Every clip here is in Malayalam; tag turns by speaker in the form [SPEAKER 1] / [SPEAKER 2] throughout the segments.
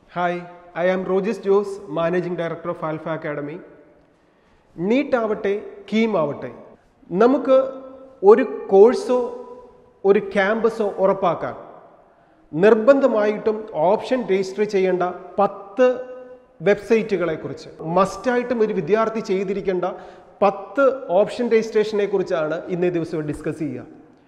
[SPEAKER 1] hi I am Rojis Jose managing director of Alpha Academy NEET ആവട്ടെ കീം ആവട്ടെ നമുക്ക് ഒരു കോഴ്സോ ഒരു ക്യാമ്പസോ ഉറപ്പാക്കാൻ നിർബന്ധമായിട്ടും ഓപ്ഷൻ രജിസ്റ്റർ ചെയ്യേണ്ട പത്ത് വെബ്സൈറ്റുകളെ കുറിച്ച് മസ്റ്റായിട്ടും ഒരു വിദ്യാർത്ഥി ചെയ്തിരിക്കേണ്ട പത്ത് ഓപ്ഷൻ രജിസ്ട്രേഷനെ കുറിച്ചാണ് ഇന്നേ ദിവസം ഡിസ്കസ് ചെയ്യുക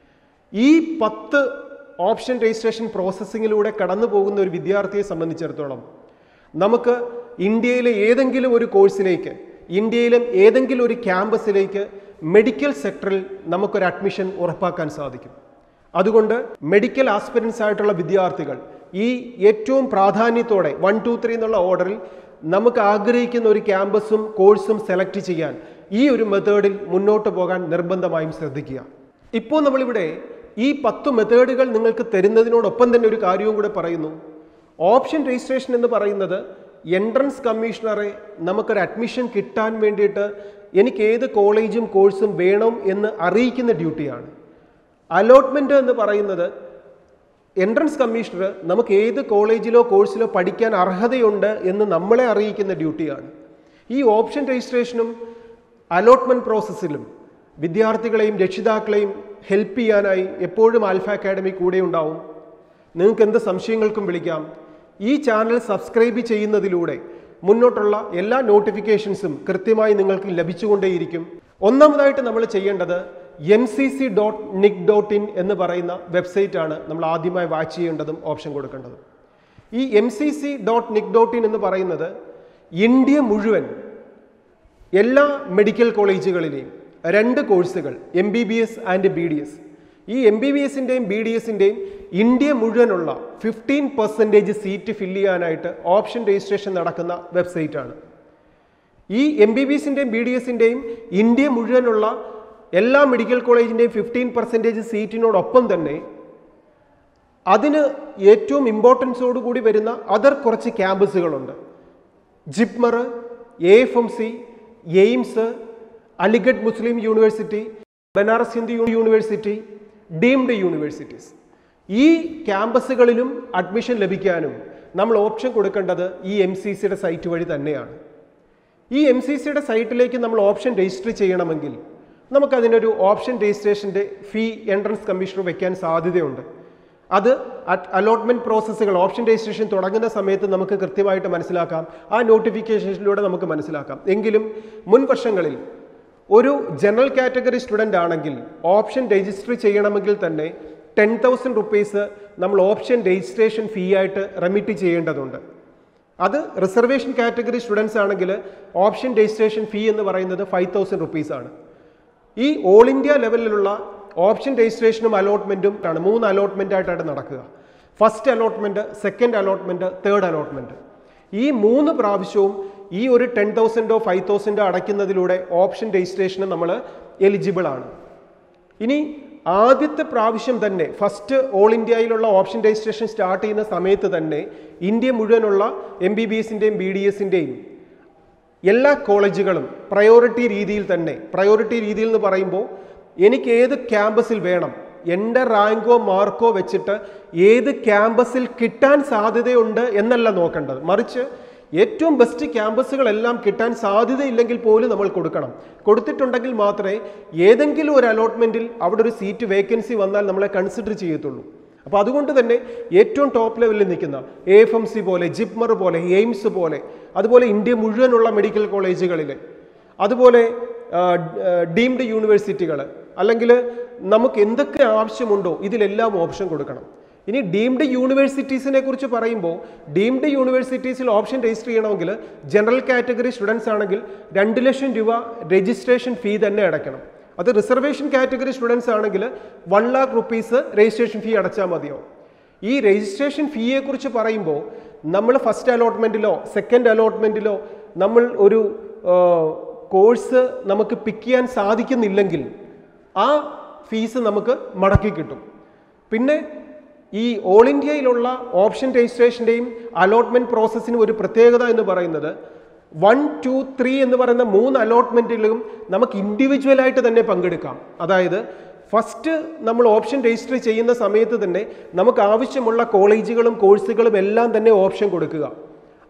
[SPEAKER 1] ഈ പത്ത് ഓപ്ഷൻ രജിസ്ട്രേഷൻ പ്രോസസ്സിങ്ങിലൂടെ കടന്നു പോകുന്ന ഒരു വിദ്യാർത്ഥിയെ സംബന്ധിച്ചിടത്തോളം നമുക്ക് ഇന്ത്യയിലെ ഏതെങ്കിലും ഒരു കോഴ്സിലേക്ക് ഇന്ത്യയിലെ ഏതെങ്കിലും ഒരു ക്യാമ്പസിലേക്ക് മെഡിക്കൽ സെക്ടറിൽ നമുക്കൊരു അഡ്മിഷൻ ഉറപ്പാക്കാൻ സാധിക്കും അതുകൊണ്ട് മെഡിക്കൽ ആസ്പിരൻസ് ആയിട്ടുള്ള വിദ്യാർത്ഥികൾ ഈ ഏറ്റവും പ്രാധാന്യത്തോടെ വൺ ടു ത്രീ എന്നുള്ള ഓർഡറിൽ നമുക്ക് ആഗ്രഹിക്കുന്ന ഒരു ക്യാമ്പസും കോഴ്സും സെലക്ട് ചെയ്യാൻ ഈ ഒരു മെത്തേഡിൽ മുന്നോട്ട് പോകാൻ നിർബന്ധമായും ശ്രദ്ധിക്കുക ഇപ്പോൾ നമ്മളിവിടെ ഈ പത്ത് മെത്തേഡുകൾ നിങ്ങൾക്ക് തരുന്നതിനോടൊപ്പം തന്നെ ഒരു കാര്യവും കൂടെ പറയുന്നു ഓപ്ഷൻ രജിസ്ട്രേഷൻ എന്ന് പറയുന്നത് എൻട്രൻസ് കമ്മീഷണറെ നമുക്കൊരു അഡ്മിഷൻ കിട്ടാൻ വേണ്ടിയിട്ട് എനിക്ക് ഏത് കോളേജും കോഴ്സും വേണം എന്ന് അറിയിക്കുന്ന ഡ്യൂട്ടിയാണ് അലോട്ട്മെന്റ് എന്ന് പറയുന്നത് എൻട്രൻസ് കമ്മീഷണർ നമുക്ക് ഏത് കോളേജിലോ കോഴ്സിലോ പഠിക്കാൻ അർഹതയുണ്ട് എന്ന് നമ്മളെ അറിയിക്കുന്ന ഡ്യൂട്ടിയാണ് ഈ ഓപ്ഷൻ രജിസ്ട്രേഷനും അലോട്ട്മെന്റ് പ്രോസസ്സിലും വിദ്യാർത്ഥികളെയും രക്ഷിതാക്കളെയും ഹെൽപ്പ് ചെയ്യാനായി എപ്പോഴും ആൽഫ അക്കാഡമി കൂടെ ഉണ്ടാവും നിങ്ങൾക്ക് എന്ത് സംശയങ്ങൾക്കും വിളിക്കാം ഈ ചാനൽ സബ്സ്ക്രൈബ് ചെയ്യുന്നതിലൂടെ മുന്നോട്ടുള്ള എല്ലാ നോട്ടിഫിക്കേഷൻസും കൃത്യമായി നിങ്ങൾക്ക് ലഭിച്ചുകൊണ്ടേയിരിക്കും ഒന്നാമതായിട്ട് നമ്മൾ ചെയ്യേണ്ടത് M C C dot nic dot in എന്ന് പറയുന്ന വെബ്സൈറ്റ് ആണ് നമ്മൾ ആദ്യമായി വാച്ച് ചെയ്യേണ്ടതും ഓപ്ഷൻ കൊടുക്കേണ്ടതും ഈ M C C dot nic dot in എന്ന് പറയുന്നത് ഇന്ത്യ മുഴുവൻ എല്ലാ മെഡിക്കൽ കോളേജുകളിലെയും രണ്ട് കോഴ്സുകൾ M B B S and B D S ഈ എം ബി ബി എസിൻ്റെയും ബി ഡി എസിൻ്റെയും ഇന്ത്യ മുഴുവനുള്ള ഫിഫ്റ്റീൻ പെർസെൻറ്റേജ് സീറ്റ് ഫില്ല് ചെയ്യാനായിട്ട് ഓപ്ഷൻ രജിസ്ട്രേഷൻ നടക്കുന്ന വെബ്സൈറ്റാണ് ഈ എം ബി ബി എസിൻ്റെയും ബി ഡി എസിൻ്റെയും ഇന്ത്യ മുഴുവനുള്ള എല്ലാ മെഡിക്കൽ കോളേജിൻ്റെയും ഫിഫ്റ്റീൻ പെർസെൻറ്റേജ് സീറ്റിനോടൊപ്പം തന്നെ അതിന് ഏറ്റവും ഇമ്പോർട്ടൻസോട് കൂടി വരുന്ന അതർ കുറച്ച് ക്യാമ്പസുകളുണ്ട് JIPMER A F M C AIIMS Aligarh Muslim university Banaras Hindu university deemed universities ഈ ക്യാമ്പസുകളിലും അഡ്മിഷൻ ലഭിക്കാനും നമ്മൾ ഓപ്ഷൻ കൊടുക്കേണ്ടത് ഈ എം സി സിയുടെ സൈറ്റ് വഴി തന്നെയാണ് ഈ എം സി സിയുടെ സൈറ്റിലേക്ക് നമ്മൾ ഓപ്ഷൻ രജിസ്റ്റർ ചെയ്യണമെങ്കിൽ നമുക്കതിനൊരു ഓപ്ഷൻ രജിസ്ട്രേഷൻ്റെ ഫീ എൻട്രൻസ് കമ്മീഷണർ വെക്കാൻ സാധ്യതയുണ്ട് അത് അലോട്ട്മെന്റ് പ്രോസസ്സുകൾ ഓപ്ഷൻ രജിസ്ട്രേഷൻ തുടങ്ങുന്ന സമയത്ത് നമുക്ക് കൃത്യമായിട്ട് മനസ്സിലാക്കാം ആ നോട്ടിഫിക്കേഷനിലൂടെ നമുക്ക് മനസ്സിലാക്കാം എങ്കിലും മുൻ വർഷങ്ങളിൽ ഒരു ജനറൽ കാറ്റഗറി സ്റ്റുഡൻ്റ് ആണെങ്കിൽ ഓപ്ഷൻ രജിസ്റ്റർ ചെയ്യണമെങ്കിൽ തന്നെ ടെൻ തൗസൻഡ് റുപ്പീസ് നമ്മൾ ഓപ്ഷൻ രജിസ്ട്രേഷൻ ഫീ ആയിട്ട് റെമിറ്റ് ചെയ്യേണ്ടതുണ്ട് അത് റിസർവേഷൻ കാറ്റഗറി സ്റ്റുഡൻസ് ആണെങ്കിൽ ഓപ്ഷൻ രജിസ്ട്രേഷൻ ഫീ എന്ന് പറയുന്നത് ഫൈവ് തൗസൻഡ് റുപ്പീസ് ആണ് ഈ ഓൾ ഇന്ത്യ ലെവലിലുള്ള ഓപ്ഷൻ രജിസ്ട്രേഷനും അലോട്ട്മെന്റും ആണ് മൂന്ന് അലോട്ട്മെന്റ് ആയിട്ടാണ് നടക്കുക first allotment second allotment third allotment ഈ മൂന്ന് പ്രാവശ്യവും ഈ ഒരു ടെൻ തൗസൻഡോ ഫൈവ് തൗസൻഡോ അടയ്ക്കുന്നതിലൂടെ ഓപ്ഷൻ രജിസ്ട്രേഷന് നമ്മൾ എലിജിബിൾ ആണ് ഇനി ആദ്യത്തെ പ്രാവശ്യം തന്നെ ഫസ്റ്റ് ഓൾ ഇന്ത്യയിലുള്ള ഓപ്ഷൻ രജിസ്ട്രേഷൻ സ്റ്റാർട്ട് ചെയ്യുന്ന സമയത്ത് തന്നെ ഇന്ത്യ മുഴുവനുള്ള എം ബി ബി എസിൻ്റെയും ബി ഡി എസിൻ്റെയും എല്ലാ കോളേജുകളും പ്രയോറിറ്റി രീതിയിൽ തന്നെ പ്രയോറിറ്റി രീതിയിൽ എന്ന് പറയുമ്പോൾ എനിക്ക് ഏത് ക്യാമ്പസിൽ വേണം എൻ്റെ റാങ്കോ മാർക്കോ വെച്ചിട്ട് ഏത് ക്യാമ്പസിൽ കിട്ടാൻ സാധ്യതയുണ്ട് എന്നല്ല നോക്കേണ്ടത് മറിച്ച് ഏറ്റവും ബെസ്റ്റ് ക്യാമ്പസുകളെല്ലാം കിട്ടാൻ സാധ്യതയില്ലെങ്കിൽ പോലും നമ്മൾ കൊടുക്കണം കൊടുത്തിട്ടുണ്ടെങ്കിൽ മാത്രമേ ഏതെങ്കിലും ഒരു അലോട്ട്മെന്റിൽ അവിടെ ഒരു സീറ്റ് വേക്കൻസി വന്നാൽ നമ്മളെ കൺസിഡർ ചെയ്യത്തുള്ളൂ അപ്പോൾ അതുകൊണ്ട് തന്നെ ഏറ്റവും ടോപ്പ് ലെവലിൽ നിൽക്കുന്ന എ എഫ് എം സി പോലെ ജിപ്മർ പോലെ എയിംസ് പോലെ അതുപോലെ ഇന്ത്യ മുഴുവനുള്ള മെഡിക്കൽ കോളേജുകളിൽ അതുപോലെ ഡീംഡ് യൂണിവേഴ്സിറ്റികൾ അല്ലെങ്കിൽ നമുക്ക് എന്തൊക്കെ ആവശ്യമുണ്ടോ ഇതിലെല്ലാം ഓപ്ഷൻ കൊടുക്കണം ഇനി ഡീംഡ് യൂണിവേഴ്സിറ്റീസിനെ കുറിച്ച് പറയുമ്പോൾ ഡീംഡ് യൂണിവേഴ്സിറ്റീസിൽ ഓപ്ഷൻ രജിസ്റ്റർ ചെയ്യണമെങ്കിൽ ജനറൽ കാറ്റഗറി സ്റ്റുഡൻസ് ആണെങ്കിൽ രണ്ട് ലക്ഷം രൂപ രജിസ്ട്രേഷൻ ഫീ തന്നെ അടയ്ക്കണം അത് റിസർവേഷൻ കാറ്റഗറി സ്റ്റുഡൻസ് ആണെങ്കിൽ one lakh rupees registration fee അടച്ചാൽ മതിയാവും ഈ രജിസ്ട്രേഷൻ ഫീയെ കുറിച്ച് പറയുമ്പോൾ നമ്മൾ ഫസ്റ്റ് അലോട്ട്മെന്റിലോ സെക്കൻഡ് അലോട്ട്മെന്റിലോ നമ്മൾ ഒരു കോഴ്സ് നമുക്ക് പിക്ക് ചെയ്യാൻ സാധിക്കുന്നില്ലെങ്കിൽ ആ ഫീസ് നമുക്ക് മടക്കി കിട്ടും പിന്നെ ഈ ഓൾ ഇന്ത്യയിലുള്ള ഓപ്ഷൻ രജിസ്ട്രേഷൻ്റെയും അലോട്ട്മെന്റ് പ്രോസസ്സിനും ഒരു പ്രത്യേകത എന്ന് പറയുന്നത് വൺ ടു ത്രീ എന്ന് പറയുന്ന മൂന്ന് അലോട്ട്മെന്റിലും നമുക്ക് ഇൻഡിവിജ്വൽ ആയിട്ട് തന്നെ പങ്കെടുക്കാം അതായത് ഫസ്റ്റ് നമ്മൾ ഓപ്ഷൻ രജിസ്റ്റർ ചെയ്യുന്ന സമയത്ത് തന്നെ നമുക്ക് ആവശ്യമുള്ള കോളേജുകളും കോഴ്സുകളും എല്ലാം തന്നെ ഓപ്ഷൻ കൊടുക്കുക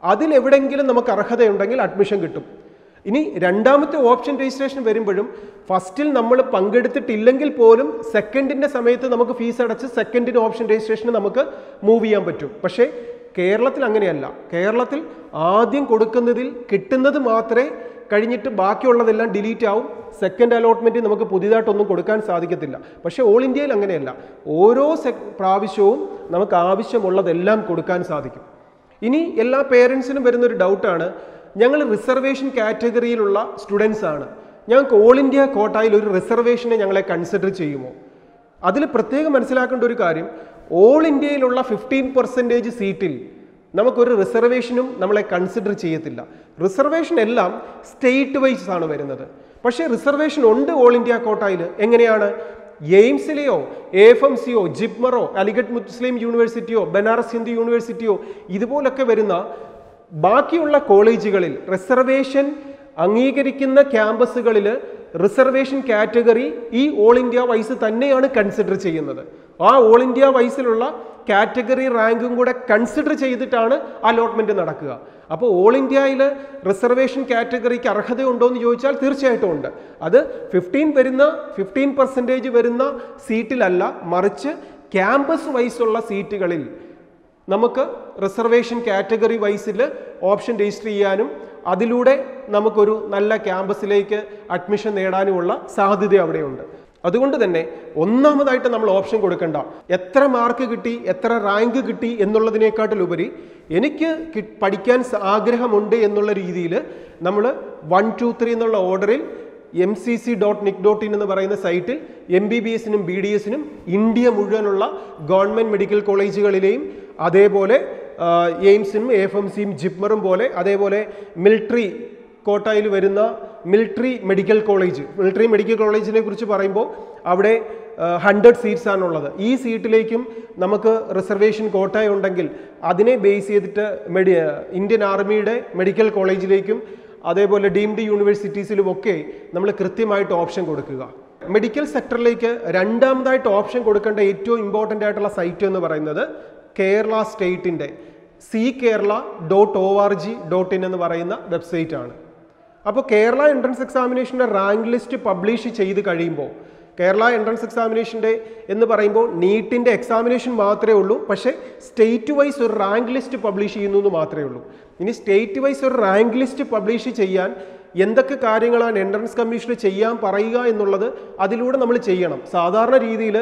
[SPEAKER 1] അതിലെവിടെങ്കിലും നമുക്ക് അർഹതയുണ്ടെങ്കിൽ അഡ്മിഷൻ കിട്ടും ഇനി രണ്ടാമത്തെ ഓപ്ഷൻ രജിസ്ട്രേഷൻ വരുമ്പോഴും ഫസ്റ്റിൽ നമ്മൾ പങ്കെടുത്തിട്ടില്ലെങ്കിൽ പോലും സെക്കൻഡിന്റെ സമയത്ത് നമുക്ക് ഫീസ് അടച്ച് സെക്കൻഡിന് ഓപ്ഷൻ രജിസ്ട്രേഷന് നമുക്ക് മൂവ് ചെയ്യാൻ പറ്റും പക്ഷേ കേരളത്തിൽ അങ്ങനെയല്ല കേരളത്തിൽ ആദ്യം കൊടുക്കുന്നതിൽ കിട്ടുന്നത് മാത്രമേ കഴിഞ്ഞിട്ട് ബാക്കിയുള്ളതെല്ലാം ഡിലീറ്റ് ആവും സെക്കൻഡ് അലോട്ട്മെന്റ് നമുക്ക് പുതിയതായിട്ടൊന്നും കൊടുക്കാൻ സാധിക്കത്തില്ല പക്ഷേ ഓൾ ഇന്ത്യയിൽ അങ്ങനെയല്ല ഓരോ സെ പ്രാവശ്യവും നമുക്ക് ആവശ്യമുള്ളതെല്ലാം കൊടുക്കാൻ സാധിക്കും ഇനി എല്ലാ പേരൻസിനും വരുന്നൊരു ഡൗട്ടാണ് ഞങ്ങൾ റിസർവേഷൻ കാറ്റഗറിയിലുള്ള സ്റ്റുഡൻസ് ആണ് ഞങ്ങൾക്ക് ഓൾ ഇന്ത്യ കോട്ടായിൽ ഒരു റിസർവേഷനെ ഞങ്ങളെ കൺസിഡർ ചെയ്യുമോ അതിൽ പ്രത്യേകം മനസ്സിലാക്കേണ്ട ഒരു കാര്യം ഓൾ ഇന്ത്യയിലുള്ള ഫിഫ്റ്റീൻ പെർസെൻറ്റേജ് സീറ്റിൽ നമുക്കൊരു റിസർവേഷനും നമ്മളെ കൺസിഡർ ചെയ്യത്തില്ല റിസർവേഷൻ എല്ലാം സ്റ്റേറ്റ് വൈസ് ആണ് വരുന്നത് പക്ഷേ റിസർവേഷൻ ഉണ്ട് ഓൾ ഇന്ത്യ കോട്ടായിൽ എങ്ങനെയാണ് എയിംസിലെയോ എ എഫ് എം സിയോ ജിപ്മറോ അലിഗഡ് മുസ്ലിം യൂണിവേഴ്സിറ്റിയോ ബനാറസ് ഹിന്ദു യൂണിവേഴ്സിറ്റിയോ ഇതുപോലൊക്കെ വരുന്ന ബാക്കിയുള്ള കോളേജുകളിൽ റിസർവേഷൻ അംഗീകരിക്കുന്ന ക്യാമ്പസുകളിൽ റിസർവേഷൻ കാറ്റഗറി ഈ ഓൾ ഇന്ത്യ വൈസ് തന്നെയാണ് കൺസിഡർ ചെയ്യുന്നത് ആ ഓൾ ഇന്ത്യ വൈസിലുള്ള കാറ്റഗറി റാങ്കും കൂടെ കൺസിഡർ ചെയ്തിട്ടാണ് അലോട്ട്മെന്റ് നടക്കുക അപ്പോൾ ഓൾ ഇന്ത്യയിൽ റിസർവേഷൻ കാറ്റഗറിക്ക് അർഹതയുണ്ടോ എന്ന് ചോദിച്ചാൽ തീർച്ചയായിട്ടും ഉണ്ട് അത് ഫിഫ്റ്റീൻ വരുന്ന ഫിഫ്റ്റീൻ പെർസെൻറ്റേജ് വരുന്ന സീറ്റിലല്ല മറിച്ച് ക്യാമ്പസ് വൈസുള്ള സീറ്റുകളിൽ നമുക്ക് റിസർവേഷൻ കാറ്റഗറി വൈസിൽ ഓപ്ഷൻ രജിസ്റ്റർ ചെയ്യാനും അതിലൂടെ നമുക്കൊരു നല്ല ക്യാമ്പസിലേക്ക് അഡ്മിഷൻ നേടാനുമുള്ള സാധ്യത അവിടെയുണ്ട് അതുകൊണ്ട് തന്നെ ഒന്നാമതായിട്ട് നമ്മൾ ഓപ്ഷൻ കൊടുക്കണ്ട എത്ര മാർക്ക് കിട്ടി എത്ര റാങ്ക് കിട്ടി എന്നുള്ളതിനേക്കാട്ടിലുപരി എനിക്ക് കി- പഠിക്കാൻ സ- ആഗ്രഹമുണ്ട് എന്നുള്ള രീതിയിൽ നമ്മൾ വൺ ടു ത്രീ എന്നുള്ള ഓർഡറിൽ M C C dot nic dot in എന്ന് പറയുന്ന സൈറ്റിൽ എം ബി ബി എസിനും ബി ഡി എസിനും ഇന്ത്യ മുഴുവനുള്ള ഗവൺമെൻറ് മെഡിക്കൽ കോളേജുകളിലെയും അതേപോലെ ആ, എയിംസിനും എ എഫ് എം സിയും ജിപ്മറും പോലെ അതേപോലെ മിലിറ്ററി കോട്ടായിൽ വരുന്ന military medical college military medical കോളേജിനെ കുറിച്ച് പറയുമ്പോൾ അവിടെ ഹൺഡ്രഡ് സീറ്റ്സ് ആണുള്ളത് ഈ സീറ്റിലേക്കും നമുക്ക് റിസർവേഷൻ കോട്ട ഉണ്ടെങ്കിൽ അതിനെ ബേസ് ചെയ്തിട്ട് മെഡി ഇന്ത്യൻ ആർമിയുടെ മെഡിക്കൽ കോളേജിലേക്കും അതേപോലെ ഡീംഡ് യൂണിവേഴ്സിറ്റീസിലും ഒക്കെ നമ്മൾ കൃത്യമായിട്ട് ഓപ്ഷൻ കൊടുക്കുക മെഡിക്കൽ സെക്ടറിലേക്ക് രണ്ടാമതായിട്ട് ഓപ്ഷൻ കൊടുക്കേണ്ട ഏറ്റവും ഇമ്പോർട്ടൻ്റ് ആയിട്ടുള്ള സൈറ്റ് എന്ന് പറയുന്നത് കേരള സ്റ്റേറ്റിൻ്റെ C Kerala dot O R G dot in എന്ന് പറയുന്ന വെബ്സൈറ്റ് ആണ് അപ്പോൾ കേരള എൻട്രൻസ് എക്സാമിനേഷൻ്റെ റാങ്ക് ലിസ്റ്റ് പബ്ലിഷ് ചെയ്ത് കഴിയുമ്പോൾ കേരള എൻട്രൻസ് എക്സാമിനേഷൻ്റെ എന്ന് പറയുമ്പോൾ നീറ്റിൻ്റെ എക്സാമിനേഷൻ മാത്രമേ ഉള്ളൂ പക്ഷേ സ്റ്റേറ്റ് വൈസ് ഒരു റാങ്ക് ലിസ്റ്റ് പബ്ലിഷ് ചെയ്യുന്നു എന്ന് മാത്രമേ ഉള്ളൂ ഇനി സ്റ്റേറ്റ് വൈസ് ഒരു റാങ്ക് ലിസ്റ്റ് പബ്ലിഷ് ചെയ്യാൻ എന്തൊക്കെ കാര്യങ്ങളാണ് എൻട്രൻസ് കമ്മീഷൻ ചെയ്യാൻ പറയുക എന്നുള്ളത് അതിലൂടെ നമ്മൾ ചെയ്യണം സാധാരണ രീതിയിൽ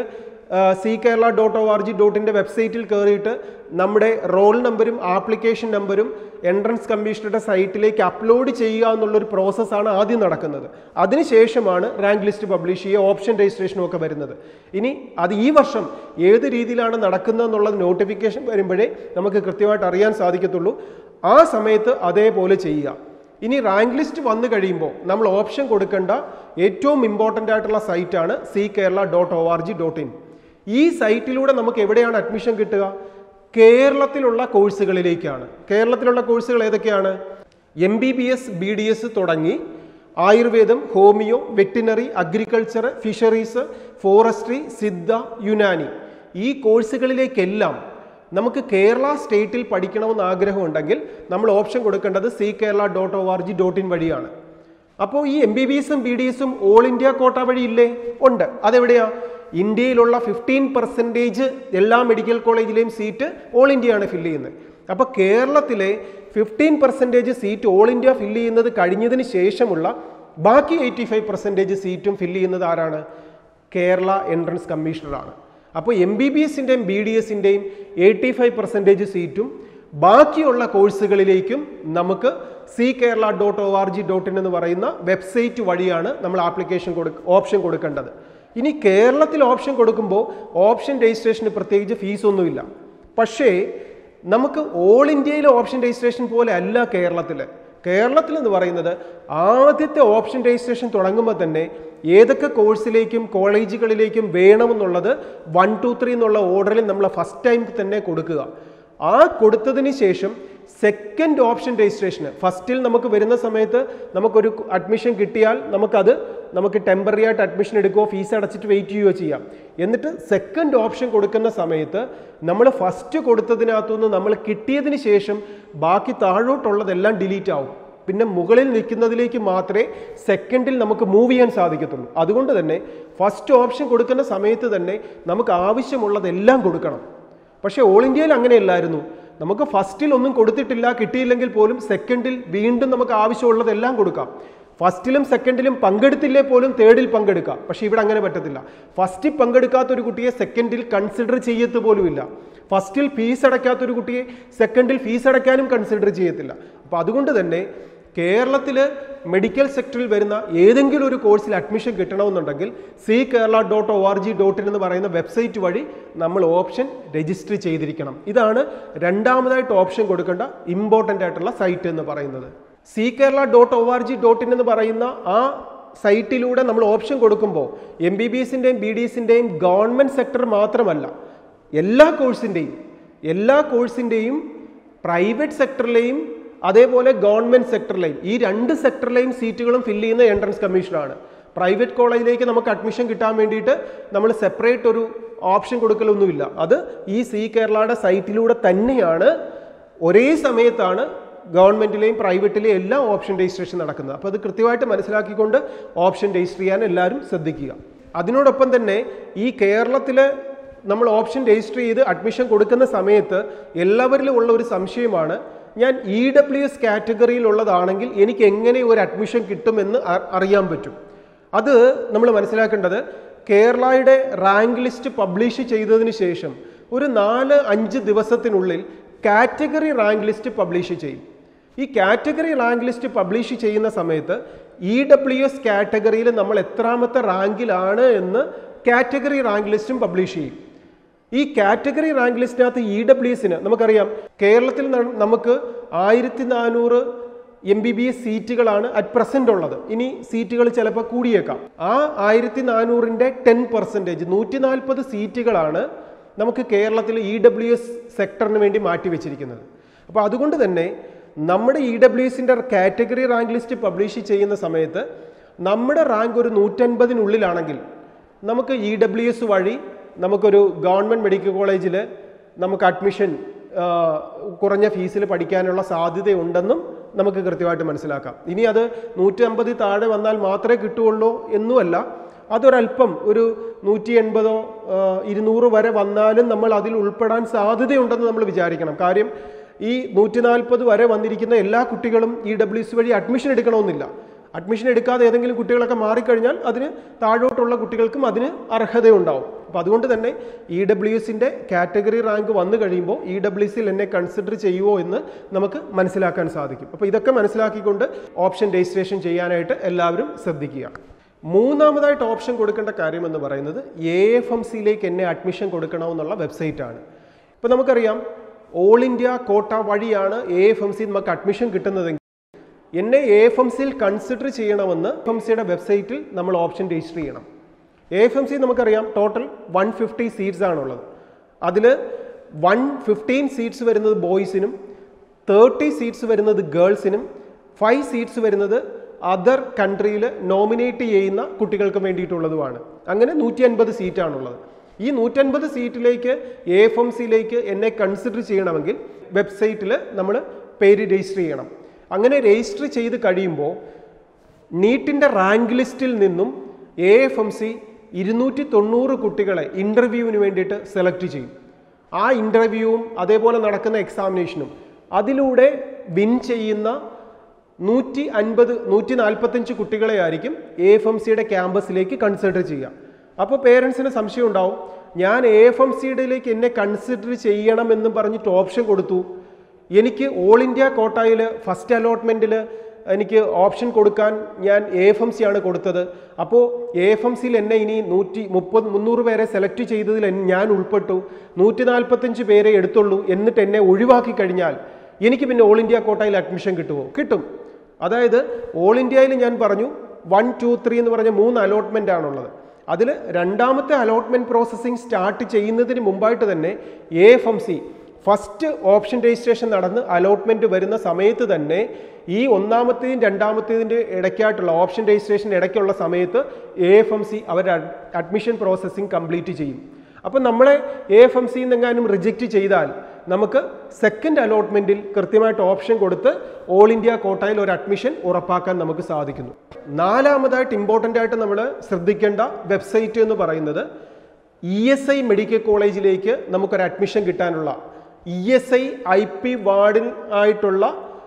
[SPEAKER 1] C Kerala dot O R G ഡോട്ടിൻ്റെ വെബ്സൈറ്റിൽ കയറിയിട്ട് നമ്മുടെ റോൾ നമ്പരും ആപ്ലിക്കേഷൻ നമ്പരും എൻട്രൻസ് കമ്മീഷണറുടെ സൈറ്റിലേക്ക് അപ്ലോഡ് ചെയ്യുക എന്നുള്ളൊരു പ്രോസസ്സാണ് ആദ്യം നടക്കുന്നത് അതിനുശേഷമാണ് റാങ്ക് ലിസ്റ്റ് പബ്ലിഷ് ചെയ്യുക ഓപ്ഷൻ രജിസ്ട്രേഷനും ഒക്കെ വരുന്നത് ഇനി അത് ഈ വർഷം ഏത് രീതിയിലാണ് നടക്കുന്നത് എന്നുള്ളത് നോട്ടിഫിക്കേഷൻ വരുമ്പോഴേ നമുക്ക് കൃത്യമായിട്ട് അറിയാൻ സാധിക്കത്തുള്ളൂ ആ സമയത്ത് അതേപോലെ ചെയ്യുക ഇനി റാങ്ക് ലിസ്റ്റ് വന്നു കഴിയുമ്പോൾ നമ്മൾ ഓപ്ഷൻ കൊടുക്കേണ്ട ഏറ്റവും ഇമ്പോർട്ടൻ്റ് ആയിട്ടുള്ള സൈറ്റാണ് C Kerala dot O R G dot in ഈ സൈറ്റിലൂടെ നമുക്ക് എവിടെയാണ് അഡ്മിഷൻ കിട്ടുക കേരളത്തിലുള്ള കോഴ്സുകളിലേക്കാണ് കേരളത്തിലുള്ള കോഴ്സുകൾ ഏതൊക്കെയാണ് M B B S B D S തുടങ്ങി ആയുർവേദം homeo veterinary agriculture fisheries forestry Siddha Unani ഈ കോഴ്സുകളിലേക്കെല്ലാം നമുക്ക് കേരള സ്റ്റേറ്റിൽ പഠിക്കണമെന്ന് ആഗ്രഹമുണ്ടെങ്കിൽ നമ്മൾ ഓപ്ഷൻ കൊടുക്കേണ്ടത് C Kerala dot O R G dot in വഴിയാണ് അപ്പോൾ ഈ എം ബി ബി എസും ബി ഡി എസും ഓൾ ഇന്ത്യ കോട്ട വഴി ഇല്ലേ ഉണ്ട് അതെവിടെയാ ഇന്ത്യയിലുള്ള ഫിഫ്റ്റീൻ പെർസെൻറ്റേജ് എല്ലാ മെഡിക്കൽ കോളേജിലെയും സീറ്റ് ഓൾ ഇന്ത്യയാണ് ഫില്ല് ചെയ്യുന്നത് അപ്പോൾ കേരളത്തിലെ fifteen percentage seat all India fill ചെയ്യുന്നത് കഴിഞ്ഞതിന് ശേഷമുള്ള ബാക്കി എയ്റ്റി ഫൈവ് പെർസെൻറ്റേജ് സീറ്റും ഫില്ല് ചെയ്യുന്നത് ആരാണ് കേരള എൻട്രൻസ് കമ്മീഷണറാണ് അപ്പോൾ എം ബി ബി എസിൻ്റെയും B D എസിൻ്റെയും eighty five percentage സീറ്റും ബാക്കിയുള്ള കോഴ്സുകളിലേക്കും നമുക്ക് C Kerala dot O R G dot in എന്ന് പറയുന്ന വെബ്സൈറ്റ് വഴിയാണ് നമ്മൾ ആപ്ലിക്കേഷൻ കൊടു ഓപ്ഷൻ കൊടുക്കേണ്ടത് ഇനി കേരളത്തിൽ ഓപ്ഷൻ കൊടുക്കുമ്പോൾ ഓപ്ഷൻ രജിസ്ട്രേഷന് പ്രത്യേകിച്ച് ഫീസൊന്നുമില്ല പക്ഷേ നമുക്ക് ഓൾ ഇന്ത്യയിലെ ഓപ്ഷൻ രജിസ്ട്രേഷൻ പോലെ അല്ല കേരളത്തിൽ കേരളത്തിൽ എന്ന് പറയുന്നത് ആദ്യത്തെ ഓപ്ഷൻ രജിസ്ട്രേഷൻ തുടങ്ങുമ്പോൾ തന്നെ ഏതൊക്കെ കോഴ്സിലേക്കും കോളേജുകളിലേക്കും വേണമെന്നുള്ളത് വൺ ടു ത്രീ എന്നുള്ള ഓർഡറിൽ നമ്മൾ ഫസ്റ്റ് ടൈം തന്നെ കൊടുക്കുക ആ കൊടുത്തതിന് ശേഷം സെക്കൻഡ് ഓപ്ഷൻ രജിസ്ട്രേഷന് ഫസ്റ്റിൽ നമുക്ക് വരുന്ന സമയത്ത് നമുക്കൊരു അഡ്മിഷൻ കിട്ടിയാൽ നമുക്കത് നമുക്ക് ടെമ്പററി ആയിട്ട് അഡ്മിഷൻ എടുക്കുകയോ ഫീസ് അടച്ചിട്ട് വെയിറ്റ് ചെയ്യുകയോ ചെയ്യാം എന്നിട്ട് സെക്കൻഡ് ഓപ്ഷൻ കൊടുക്കുന്ന സമയത്ത് നമ്മൾ ഫസ്റ്റ് കൊടുത്തതിനകത്തുനിന്ന് നമ്മൾ കിട്ടിയതിന് ശേഷം ബാക്കി താഴോട്ടുള്ളതെല്ലാം ഡിലീറ്റ് ആവും പിന്നെ മുകളിൽ നിൽക്കുന്നതിലേക്ക് മാത്രമേ സെക്കൻഡിൽ നമുക്ക് മൂവ് ചെയ്യാൻ സാധിക്കത്തുള്ളൂ അതുകൊണ്ട് തന്നെ ഫസ്റ്റ് ഓപ്ഷൻ കൊടുക്കുന്ന സമയത്ത് തന്നെ നമുക്ക് ആവശ്യമുള്ളതെല്ലാം കൊടുക്കണം പക്ഷേ ഓൾ ഇന്ത്യയിൽ അങ്ങനെയല്ലായിരുന്നു നമുക്ക് ഫസ്റ്റിൽ ഒന്നും കൊടുത്തിട്ടില്ല കിട്ടിയില്ലെങ്കിൽ പോലും സെക്കൻഡിൽ വീണ്ടും നമുക്ക് ആവശ്യമുള്ളതെല്ലാം കൊടുക്കാം ഫസ്റ്റിലും സെക്കൻഡിലും പങ്കെടുത്തില്ലേ പോലും തേർഡിൽ പങ്കെടുക്കാം പക്ഷേ ഇവിടെ അങ്ങനെ പറ്റത്തില്ല ഫസ്റ്റിൽ പങ്കെടുക്കാത്ത ഒരു കുട്ടിയെ സെക്കൻഡിൽ കൺസിഡർ ചെയ്യത്ത് പോലുമില്ല ഫസ്റ്റിൽ ഫീസ് അടയ്ക്കാത്ത ഒരു കുട്ടിയെ സെക്കൻഡിൽ ഫീസ് അടയ്ക്കാനും കൺസിഡർ ചെയ്യത്തില്ല അപ്പോൾ അതുകൊണ്ട് തന്നെ കേരളത്തിൽ മെഡിക്കൽ സെക്ടറിൽ വരുന്ന ഏതെങ്കിലും ഒരു കോഴ്സിൽ അഡ്മിഷൻ കിട്ടണമെന്നുണ്ടെങ്കിൽ C Kerala dot O R G dot in എന്ന് പറയുന്ന വെബ്സൈറ്റ് വഴി നമ്മൾ ഓപ്ഷൻ രജിസ്റ്റർ ചെയ്തിരിക്കണം ഇതാണ് രണ്ടാമതായിട്ട് ഓപ്ഷൻ കൊടുക്കേണ്ട ഇമ്പോർട്ടൻ്റ് ആയിട്ടുള്ള സൈറ്റ് എന്ന് പറയുന്നത് C Kerala dot O R G dot in എന്ന് പറയുന്ന ആ സൈറ്റിലൂടെ നമ്മൾ ഓപ്ഷൻ കൊടുക്കുമ്പോൾ എം ബി ബി എസിൻ്റെയും ബി ഡി എസിൻ്റെയും ഗവൺമെൻറ് സെക്ടർ മാത്രമല്ല എല്ലാ കോഴ്സിൻ്റെയും എല്ലാ കോഴ്സിൻ്റെയും പ്രൈവറ്റ് സെക്ടറിലെയും അതേപോലെ ഗവൺമെൻറ് സെക്ടറിലെയും ഈ രണ്ട് സെക്ടറിലെയും സീറ്റുകളും ഫില്ല് ചെയ്യുന്ന എൻട്രൻസ് കമ്മീഷനാണ് പ്രൈവറ്റ് കോളേജിലേക്ക് നമുക്ക് അഡ്മിഷൻ കിട്ടാൻ വേണ്ടിയിട്ട് നമ്മൾ സെപ്പറേറ്റ് ഒരു ഓപ്ഷൻ കൊടുക്കലൊന്നുമില്ല അത് ഈ സി കേരളയുടെ സൈറ്റിലൂടെ തന്നെയാണ് ഒരേ സമയത്താണ് ഗവൺമെന്റിലെയും പ്രൈവറ്റിലെയും എല്ലാ ഓപ്ഷൻ രജിസ്ട്രേഷൻ നടക്കുന്നത് അപ്പോൾ അത് കൃത്യമായിട്ട് മനസ്സിലാക്കിക്കൊണ്ട് ഓപ്ഷൻ രജിസ്റ്റർ ചെയ്യാൻ എല്ലാവരും ശ്രദ്ധിക്കുക അതിനോടൊപ്പം തന്നെ ഈ കേരളത്തിലെ നമ്മൾ ഓപ്ഷൻ രജിസ്റ്റർ ചെയ്ത് അഡ്മിഷൻ കൊടുക്കുന്ന സമയത്ത് എല്ലാവരിലും ഉള്ള ഒരു സംശയമാണ് ഞാൻ ഇ ഡബ്ല്യു എസ് കാറ്റഗറിയിലുള്ളതാണെങ്കിൽ എനിക്ക് എങ്ങനെ ഒരു അഡ്മിഷൻ കിട്ടുമെന്ന് അ- അറിയാൻ പറ്റും അത് നമ്മൾ മനസ്സിലാക്കേണ്ടത് കേരളയുടെ റാങ്ക് ലിസ്റ്റ് പബ്ലിഷ് ചെയ്തതിന് ശേഷം ഒരു നാല് അഞ്ച് ദിവസത്തിനുള്ളിൽ കാറ്റഗറി റാങ്ക് ലിസ്റ്റ് പബ്ലിഷ് ചെയ്യും ഈ കാറ്റഗറി റാങ്ക് ലിസ്റ്റ് പബ്ലിഷ് ചെയ്യുന്ന സമയത്ത് ഇ ഡബ്ല്യു എസ് കാറ്റഗറിയിൽ നമ്മൾ എത്രാമത്തെ റാങ്കിലാണ് എന്ന് കാറ്റഗറി റാങ്ക് ലിസ്റ്റും പബ്ലിഷ് ചെയ്യും ഈ കാറ്റഗറി റാങ്ക് ലിസ്റ്റിനകത്ത് ഇ ഡബ്ല്യു എസിന് നമുക്കറിയാം കേരളത്തിൽ ന- നമുക്ക് ആയിരത്തി നാനൂറ് എം ബി ബി എസ് സീറ്റുകളാണ് അറ്റ് പ്രസന്റ് ഉള്ളത് ഇനി സീറ്റുകൾ ചിലപ്പോൾ കൂടിയേക്കാം ആ ആയിരത്തി നാനൂറിൻ്റെ ടെൻ പെർസെൻറ്റേജ് നൂറ്റി നാൽപ്പത് സീറ്റുകളാണ് നമുക്ക് കേരളത്തിൽ ഇ ഡബ്ല്യു എസ് സെക്ടറിന് വേണ്ടി മാറ്റിവെച്ചിരിക്കുന്നത് അപ്പോൾ അതുകൊണ്ട് തന്നെ നമ്മുടെ ഇ ഡബ്ല്യു എസിൻ്റെ കാറ്റഗറി റാങ്ക് ലിസ്റ്റ് പബ്ലിഷ് ചെയ്യുന്ന സമയത്ത് നമ്മുടെ റാങ്ക് ഒരു നൂറ്റൻപതിനുള്ളിലാണെങ്കിൽ നമുക്ക് ഇ ഡബ്ല്യു എസ് വഴി നമുക്കൊരു ഗവൺമെൻറ് മെഡിക്കൽ കോളേജിൽ നമുക്ക് അഡ്മിഷൻ ആ, കുറഞ്ഞ ഫീസിൽ പഠിക്കാനുള്ള സാധ്യതയുണ്ടെന്നും നമുക്ക് കൃത്യമായിട്ട് മനസ്സിലാക്കാം ഇനി അത് നൂറ്റി അമ്പതിൽ താഴെ വന്നാൽ മാത്രമേ കിട്ടുകയുള്ളൂ എന്നുമല്ല അതൊരല്പം ഒരു നൂറ്റി എൺപതോ ഇരുന്നൂറ് വരെ വന്നാലും നമ്മൾ അതിൽ ഉൾപ്പെടാൻ സാധ്യതയുണ്ടെന്ന് നമ്മൾ വിചാരിക്കണം കാര്യം ഈ നൂറ്റി നാൽപ്പത് വരെ വന്നിരിക്കുന്ന എല്ലാ കുട്ടികളും ഈ ഡബ്ല്യു എസ് വഴി അഡ്മിഷൻ എടുക്കണമെന്നില്ല അഡ്മിഷൻ എടുക്കാതെ ഏതെങ്കിലും കുട്ടികളൊക്കെ മാറിക്കഴിഞ്ഞാൽ അതിന് താഴോട്ടുള്ള കുട്ടികൾക്കും അതിന് അർഹതയുണ്ടാവും അപ്പോൾ അതുകൊണ്ട് തന്നെ ഇ ഡബ്ല്യു എസിൻ്റെ കാറ്റഗറി റാങ്ക് വന്നു കഴിയുമ്പോൾ ഇ ഡബ്ല്യു എസിൽ എന്നെ കൺസിഡർ ചെയ്യുമോ എന്ന് നമുക്ക് മനസ്സിലാക്കാൻ സാധിക്കും അപ്പോൾ ഇതൊക്കെ മനസ്സിലാക്കിക്കൊണ്ട് ഓപ്ഷൻ രജിസ്ട്രേഷൻ ചെയ്യാനായിട്ട് എല്ലാവരും ശ്രദ്ധിക്കുക മൂന്നാമതായിട്ട് ഓപ്ഷൻ കൊടുക്കേണ്ട കാര്യം എന്ന് പറയുന്നത് എ എഫ് എം സിയിലേക്ക് എന്നെ അഡ്മിഷൻ കൊടുക്കണമെന്നുള്ള വെബ്സൈറ്റാണ് ഇപ്പോൾ നമുക്കറിയാം ഓൾ ഇന്ത്യ കോട്ട വഴിയാണ് എ എഫ് എം സി നമുക്ക് അഡ്മിഷൻ കിട്ടുന്നതെങ്കിൽ എന്നെ എ എഫ് എം സിയിൽ കൺസിഡർ ചെയ്യണമെന്ന് എഫ് എം സിയുടെ വെബ്സൈറ്റിൽ നമ്മൾ ഓപ്ഷൻ രജിസ്റ്റർ ചെയ്യണം എ എഫ് എം സി നമുക്കറിയാം ടോട്ടൽ വൺ ഫിഫ്റ്റി സീറ്റ്സ് ആണുള്ളത് അതിൽ വൺ ഫിഫ്റ്റീൻ സീറ്റ്സ് വരുന്നത് ബോയ്സിനും തേർട്ടി സീറ്റ്സ് വരുന്നത് ഗേൾസിനും ഫൈവ് സീറ്റ്സ് വരുന്നത് അതർ കൺട്രിയിൽ നോമിനേറ്റ് ചെയ്യുന്ന കുട്ടികൾക്ക് വേണ്ടിയിട്ടുള്ളതുമാണ് അങ്ങനെ നൂറ്റി അൻപത് സീറ്റാണുള്ളത് ഈ നൂറ്റൻപത് സീറ്റിലേക്ക് എ എഫ് എം സിയിലേക്ക് എന്നെ കൺസിഡർ ചെയ്യണമെങ്കിൽ വെബ്സൈറ്റിൽ നമ്മൾ പേര് രജിസ്റ്റർ ചെയ്യണം അങ്ങനെ രജിസ്റ്റർ ചെയ്ത് കഴിയുമ്പോൾ നീറ്റിൻ്റെ റാങ്ക് ലിസ്റ്റിൽ നിന്നും എ എഫ് എം സി ഇരുന്നൂറ്റി തൊണ്ണൂറ് കുട്ടികളെ ഇൻ്റർവ്യൂവിന് വേണ്ടിയിട്ട് സെലക്ട് ചെയ്യും ആ ഇൻ്റർവ്യൂവും അതേപോലെ നടക്കുന്ന എക്സാമിനേഷനും അതിലൂടെ വിൻ ചെയ്യുന്ന നൂറ്റി അൻപത് നൂറ്റി നാൽപ്പത്തഞ്ച് കുട്ടികളെ ആയിരിക്കും എ എഫ് എം സിയുടെ ക്യാമ്പസിലേക്ക് കൺസിഡർ ചെയ്യുക അപ്പോൾ പേരൻസിന് സംശയം ഉണ്ടാവും ഞാൻ എ എഫ് എം സിയുടെയിലേക്ക് എന്നെ കൺസിഡർ ചെയ്യണമെന്നും പറഞ്ഞിട്ട് ഓപ്ഷൻ കൊടുത്തു എനിക്ക് ഓൾ ഇന്ത്യ കോട്ടായിൽ ഫസ്റ്റ് അലോട്ട്മെൻറ്റിൽ എനിക്ക് ഓപ്ഷൻ കൊടുക്കാൻ ഞാൻ എ എഫ് എം സി ആണ് കൊടുത്തത് അപ്പോൾ എ എഫ് എം സിയിൽ എന്നെ ഇനി നൂറ്റി മുപ്പത് മുന്നൂറ് പേരെ സെലക്ട് ചെയ്തതിൽ എൻ- ഞാൻ ഉൾപ്പെട്ടു നൂറ്റി നാൽപ്പത്തഞ്ച് പേരെ എടുത്തുള്ളൂ എന്നിട്ട് എന്നെ ഒഴിവാക്കി കഴിഞ്ഞാൽ എനിക്ക് പിന്നെ ഓൾ ഇന്ത്യ കോട്ടായിൽ അഡ്മിഷൻ കിട്ടുമോ കിട്ടും അതായത് ഓൾ ഇന്ത്യയിൽ ഞാൻ പറഞ്ഞു വൺ ടു ത്രീ എന്ന് പറഞ്ഞ മൂന്ന് അലോട്ട്മെൻ്റ് ആണുള്ളത് അതിൽ രണ്ടാമത്തെ അലോട്ട്മെൻറ്റ് പ്രോസസ്സിംഗ് സ്റ്റാർട്ട് ചെയ്യുന്നതിന് മുമ്പായിട്ട് തന്നെ A F M C first option registration നടന്ന് അലോട്ട്മെന്റ് വരുന്ന സമയത്ത് തന്നെ ഈ ഒന്നാമത്തേതും രണ്ടാമത്തേതിൻ്റെ ഇടയ്ക്കായിട്ടുള്ള ഓപ്ഷൻ രജിസ്ട്രേഷൻ ഇടയ്ക്കുള്ള സമയത്ത് എ എഫ് എം സി അവരുടെ അഡ്മിഷൻ പ്രോസസ്സിംഗ് കംപ്ലീറ്റ് ചെയ്യും അപ്പം നമ്മളെ എ എഫ് എം സി എന്നെങ്ങാനും റിജക്റ്റ് ചെയ്താൽ നമുക്ക് സെക്കൻഡ് അലോട്ട്മെന്റിൽ കൃത്യമായിട്ട് ഓപ്ഷൻ കൊടുത്ത് ഓൾ ഇന്ത്യ കോട്ടയിൽ ഒരു അഡ്മിഷൻ ഉറപ്പാക്കാൻ നമുക്ക് സാധിക്കുന്നു നാലാമതായിട്ട് ഇമ്പോർട്ടൻ്റ് ആയിട്ട് നമ്മൾ ശ്രദ്ധിക്കേണ്ട വെബ്സൈറ്റ് എന്ന് പറയുന്നത് ഇ എസ് ഐ മെഡിക്കൽ കോളേജിലേക്ക് നമുക്കൊരു അഡ്മിഷൻ കിട്ടാനുള്ള E S I I P വാർഡിൽ ആയിട്ടുള്ള